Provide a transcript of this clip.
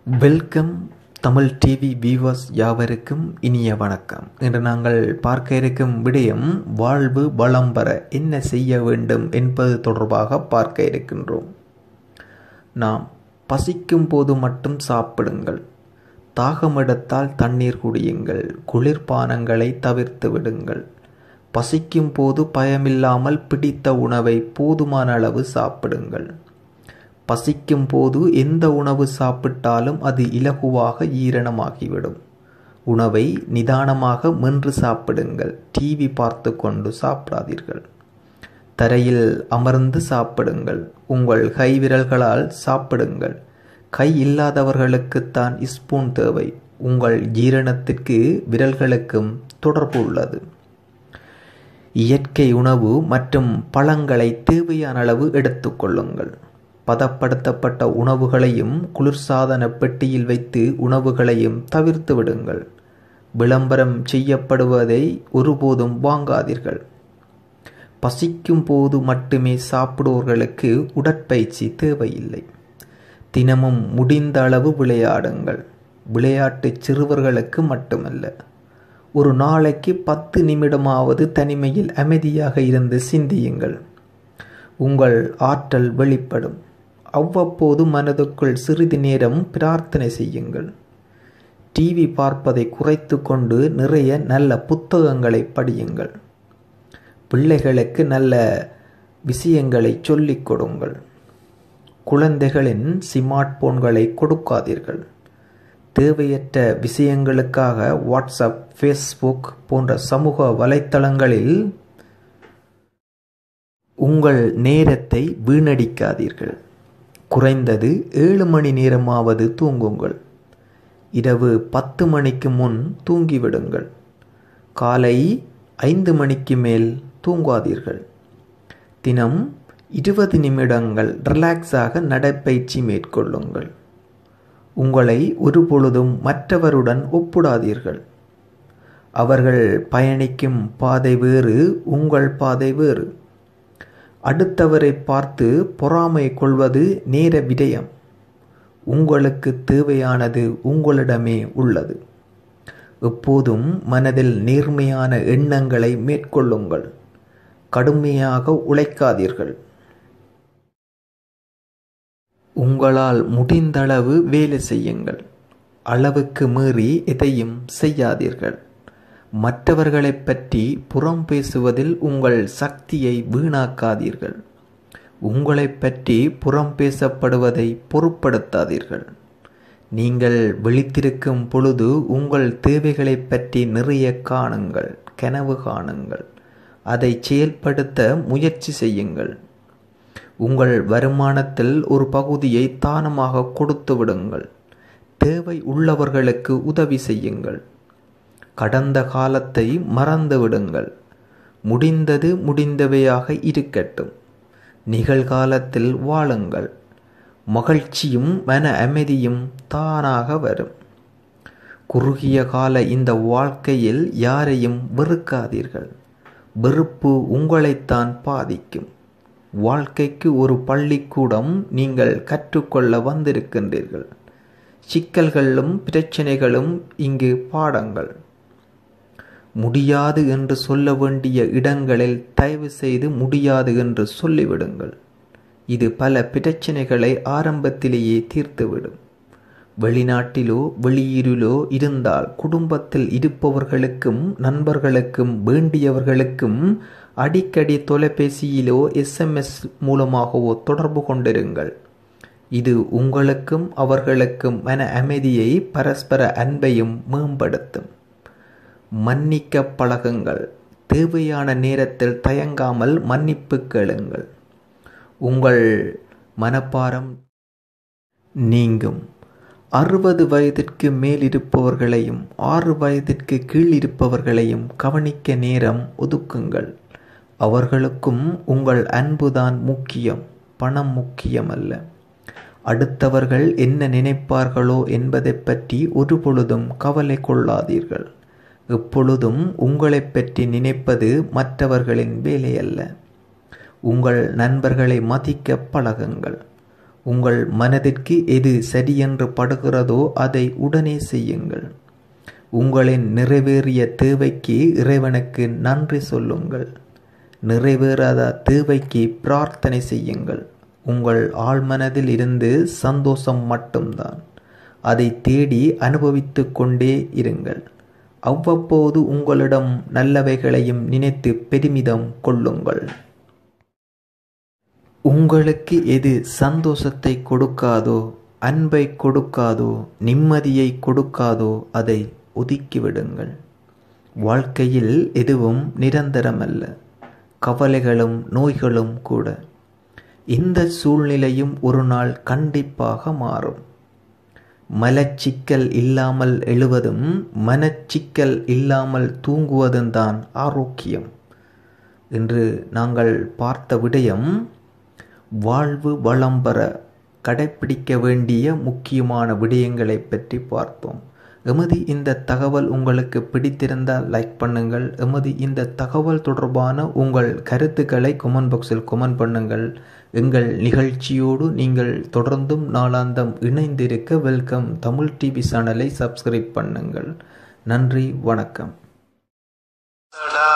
welcome Tamil TV viewers யாவருக்கும் இனிய வணக்கம் இன்று நாங்கள் பார்க்க இருக்கும் விடயம் வாழ்வு வளம் பெற என்ன செய்ய வேண்டும் என்பது தொடர்பாக பார்க்க இருக்கின்றோம் நாம் பசிக்கும் போது மட்டும் சாப்பிடுங்கள் தாகமெடுத்தால் தண்ணீர் குடியுங்கள் குளிர்பானங்களை தவிர்த்து விடுங்கள் பசிக்கும் போது பயமில்லாமல் பிடித்த உணவை போதுமான அளவு சாப்பிடுங்கள் பசிக்கும் போது எந்த உணவு சாப்பிட்டாலும் அது இலகுவாக ஈரணமாகிவிடும் உணவை நிதானமாக மென்று சாப்பிடுங்கள் டிவி பார்த்து கொண்டு சாப்பிடாதீர்கள் தரையில் அமர்ந்து சாப்பிடுங்கள் உங்கள் கை விரல்களால் சாப்பிடுங்கள் கை இல்லாதவர்களுக்குத்தான் ஸ்பூன் தேவை உங்கள் ஜீரணத்திற்கு விரல்களுக்கும் தொடர்பு உள்ளது இயற்கை உணவு மற்றும் பழங்களை தேவையான அளவு எடுத்துக்கொள்ளுங்கள் பதப்படுத்தப்பட்ட உணவுகளையும் குளிர்சாதன பெட்டியில் வைத்து உணவுகளையும் தவிர்த்து விடுங்கள் விளம்பரம் செய்யப்படுவதை ஒருபோதும் வாங்காதீர்கள் பசிக்கும் போது மட்டுமே சாப்பிடுவோர்களுக்கு உடற்பயிற்சி தேவையில்லை தினமும் முடிந்த அளவு விளையாடுங்கள் விளையாட்டு சிறுவர்களுக்கு மட்டுமல்ல ஒரு நாளைக்கு பத்து நிமிடமாவது தனிமையில் அமைதியாக இருந்து சிந்தியுங்கள் உங்கள் ஆற்றல் வெளிப்படும் அவ்வப்போது மனதுக்குள் சிறிது நேரம் பிரார்த்தனை செய்யுங்கள் டிவி பார்ப்பதை குறைத்து கொண்டு நிறைய நல்ல புத்தகங்களை படியுங்கள் பிள்ளைகளுக்கு நல்ல விஷயங்களை சொல்லிக் கொடுங்கள் குழந்தைகளின் ஸ்மார்ட் போன்களை கொடுக்காதீர்கள் தேவையற்ற விஷயங்களுக்காக வாட்ஸ்அப் ஃபேஸ்புக் போன்ற சமூக வலைத்தளங்களில் உங்கள் நேரத்தை வீணடிக்காதீர்கள் குறைந்தது ஏழு மணி நேரமாவது தூங்குங்கள் இரவு பத்து மணிக்கு முன் தூங்கிவிடுங்கள் காலை ஐந்து மணிக்கு மேல் தூங்காதீர்கள் தினம் இருபது நிமிடங்கள் ரிலாக்ஸாக நடைப்பயிற்சி மேற்கொள்ளுங்கள் உங்களை ஒருபொழுதும் மற்றவருடன் ஒப்பிடாதீர்கள் அவர்கள் பயணிக்கும் பாதை வேறு உங்கள் பாதை வேறு அடுத்தவரை பார்த்து பொறாமை கொள்வது நேர விடயம் உங்களுக்கு தேவையானது உங்களிடமே உள்ளது எப்போதும் மனதில் நேர்மையான எண்ணங்களை மேற்கொள்ளுங்கள் கடுமையாக உழைக்காதீர்கள் உங்களால் முடிந்தளவு வேலை செய்யுங்கள் அளவுக்கு மீறி எதையும் செய்யாதீர்கள் மற்றவர்களை பற்றி புறம் பேசுவதில் உங்கள் சக்தியை வீணாக்காதீர்கள் உங்களை பற்றி புறம் பேசப்படுவதை பொருட்படுத்தாதீர்கள் நீங்கள் விழித்திருக்கும் பொழுது உங்கள் தேவைகளை பற்றி நிறைய காணுங்கள் கனவு காணுங்கள் அதை செயல்படுத்த முயற்சி செய்யுங்கள் உங்கள் வருமானத்தில் ஒரு பகுதியை தானமாக கொடுத்து விடுங்கள் தேவை உள்ளவர்களுக்கு உதவி செய்யுங்கள் கடந்த காலத்தை மறந்து விடுங்கள் முடிந்தது முடிந்தவையாக இருக்கட்டும் நிகழ்காலத்தில் வாழுங்கள் மகிழ்ச்சியும் மன அமைதியும் தானாக வரும் குறுகிய கால இந்த வாழ்க்கையில் யாரையும் வெறுக்காதீர்கள் வெறுப்பு உங்களைத்தான் பாதிக்கும் வாழ்க்கைக்கு ஒரு பள்ளிக்கூடம் நீங்கள் கற்றுக்கொள்ள வந்திருக்கின்றீர்கள் சிக்கல்களும் பிரச்சனைகளும் இங்கு பாடங்கள் முடியாது என்று சொல்ல வேண்டிய இடங்களில் தயவு செய்து முடியாது என்று சொல்லிவிடுங்கள் இது பல பிரச்சனைகளை ஆரம்பத்திலேயே தீர்த்துவிடும் வெளிநாட்டிலோ வெளியூரிலோ இருந்தால் குடும்பத்தில் இருப்பவர்களுக்கும் நண்பர்களுக்கும் வேண்டியவர்களுக்கும் அடிக்கடி தொலைபேசியிலோ எஸ்எம்எஸ் மூலமாகவோ தொடர்பு கொண்டிருங்கள் இது உங்களுக்கும் அவர்களுக்கும் மன அமைதியை பரஸ்பர அன்பையும் மேம்படுத்தும் மன்னிக்க பழகுங்கள் தேவையான நேரத்தில் தயங்காமல் மன்னிப்பு கேளுங்கள் உங்கள் மனப்பாரம் நீங்கும் அறுபது வயதிற்கு மேல் இருப்பவர்களையும் ஆறு வயதிற்கு கீழ் இருப்பவர்களையும் கவனிக்க நேரம் ஒதுக்குங்கள் அவர்களுக்கும் உங்கள் அன்புதான் முக்கியம் பணம் முக்கியமல்ல அடுத்தவர்கள் என்ன நினைப்பார்களோ என்பதை பற்றி ஒரு பொழுதும் கவலை கொள்ளாதீர்கள் எப்பொழுதும் உங்களை பற்றி நினைப்பது மற்றவர்களின் வேலையல்ல உங்கள் நண்பர்களை மதிக்க பழகுங்கள் உங்கள் மனதிற்கு எது சரியென்று படுகிறதோ அதை உடனே செய்யுங்கள் உங்களின் நிறைவேறிய தேவைக்கு இறைவனுக்கு நன்றி சொல்லுங்கள் நிறைவேறாத தேவைக்கு பிரார்த்தனை செய்யுங்கள் உங்கள் ஆழ்மனதில் இருந்து சந்தோஷம் மட்டும்தான் அதை தேடி அனுபவித்து கொண்டே இருங்கள் அவ்வப்போது உங்களிடம் நல்லவைகளையும் நினைத்து பெருமிதம் கொள்ளுங்கள் உங்களுக்கு எது சந்தோஷத்தை கொடுக்காதோ அன்பை கொடுக்காதோ நிம்மதியை கொடுக்காதோ அதை ஒதுக்கிவிடுங்கள் வாழ்க்கையில் எதுவும் நிரந்தரமல்ல கவலைகளும் நோய்களும் கூட இந்த சூழ்நிலையும் ஒரு நாள் கண்டிப்பாக மாறும் மலச்சிக்கல் இல்லாமல் எழுவதும் மனச்சிக்கல் இல்லாமல் தூங்குவதும் தான் ஆரோக்கியம் என்று நாங்கள் பார்த்த விடயம் வாழ்வு வளம் பெற கடைப்பிடிக்க வேண்டிய முக்கியமான விடயங்களை பற்றி பார்த்தோம் எமது இந்த தகவல் உங்களுக்கு பிடித்திருந்தால் லைக் பண்ணுங்கள் எமது இந்த தகவல் தொடர்பான உங்கள் கருத்துக்களை கொமெண்ட் பாக்ஸில் கொமெண்ட் பண்ணுங்கள் எங்கள் நிகழ்ச்சியோடு நீங்கள் தொடர்ந்தும் நாளாந்தம் இணைந்திருக்க வெல்கம் தமிழ் டிவி சேனலை சப்ஸ்கிரைப் பண்ணுங்கள் நன்றி வணக்கம் சடா